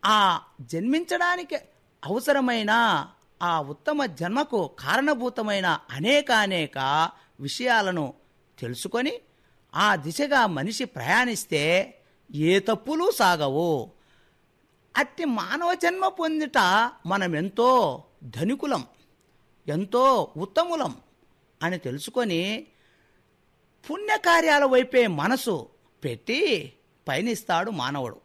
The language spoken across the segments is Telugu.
ఆ జన్మించడానికి అవసరమైన ఆ ఉత్తమ జన్మకు కారణభూతమైన అనేకానేక విషయాలను తెలుసుకొని ఆ దిశగా మనిషి ప్రయాణిస్తే ఏ తప్పులు సాగవు అట్టి మానవ జన్మ పొందుట మనం ఎంతో ధనికులం ఎంతో ఉత్తములం అని తెలుసుకొని పుణ్యకార్యాల వైపే మనసు పెట్టి పయనిస్తాడు మానవుడు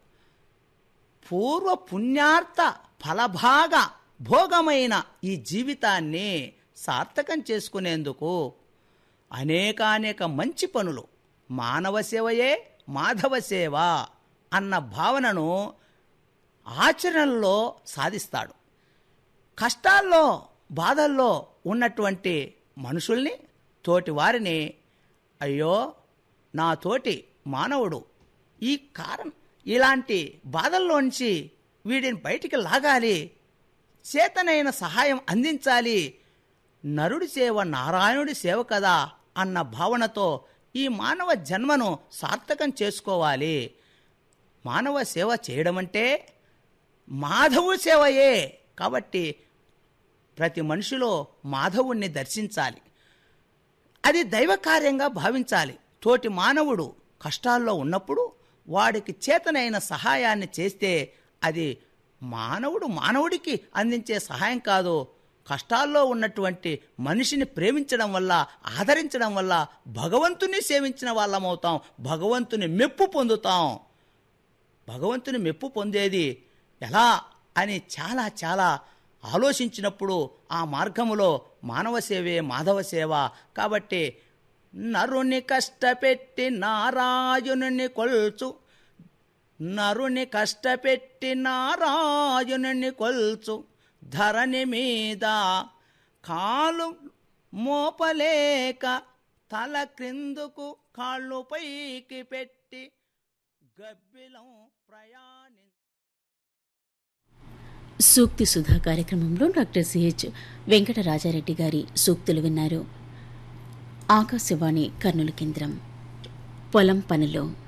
పూర్వ పుణ్యార్థ ఫలభాగ భోగమైన ఈ జీవితాన్ని సార్థకం చేసుకునేందుకు అనేకానేక మంచి పనులు మానవ సేవయే మాధవ సేవ అన్న భావనను ఆచరణలో సాధిస్తాడు కష్టాల్లో బాధల్లో ఉన్నటువంటి మనుషుల్ని తోటి వారిని అయ్యో నా తోటి మానవుడు ఈ కారణం ఇలాంటి బాధల్లోంచి వీడిని బయటికి లాగాలి చేతనైన సహాయం అందించాలి నరుడి సేవ నారాయణుడి సేవ కదా అన్న భావనతో ఈ మానవ జన్మను సార్థకం చేసుకోవాలి మానవ సేవ చేయడం అంటే మాధవు సేవయే కాబట్టి ప్రతి మనిషిలో మాధవుణ్ణి దర్శించాలి అది దైవ కార్యంగా భావించాలి తోటి మానవుడు కష్టాల్లో ఉన్నప్పుడు వాడికి చేతనైన సహాయాన్ని చేస్తే అది మానవుడు మానవుడికి అందించే సహాయం కాదు కష్టాల్లో ఉన్నటువంటి మనిషిని ప్రేమించడం వల్ల ఆదరించడం వల్ల భగవంతుని సేవించిన వాళ్ళమవుతాం భగవంతుని మెప్పు పొందుతాం భగవంతుని మెప్పు పొందేది ఎలా అని చాలా చాలా ఆలోచించినప్పుడు ఆ మార్గములో మానవ సేవే మాధవ సేవ కాబట్టి నరుని కష్టపెట్టి నారాయణుని కొల్చు నరుని కష్టపెట్టి నారాయణుని కొల్చు ధరణి మీద కాలు మోపలేక తల క్రిందుకు కాళ్ళు పైకి పెట్టి గబ్బిలం ప్రయాణి సూక్తి సుధా కార్యక్రమంలో డాక్టర్ సిహెచ్ వెంకటరాజారెడ్డి గారి సూక్తులు విన్నారు ఆకాశవాణి కర్నూలు కేంద్రం పొలం పనులు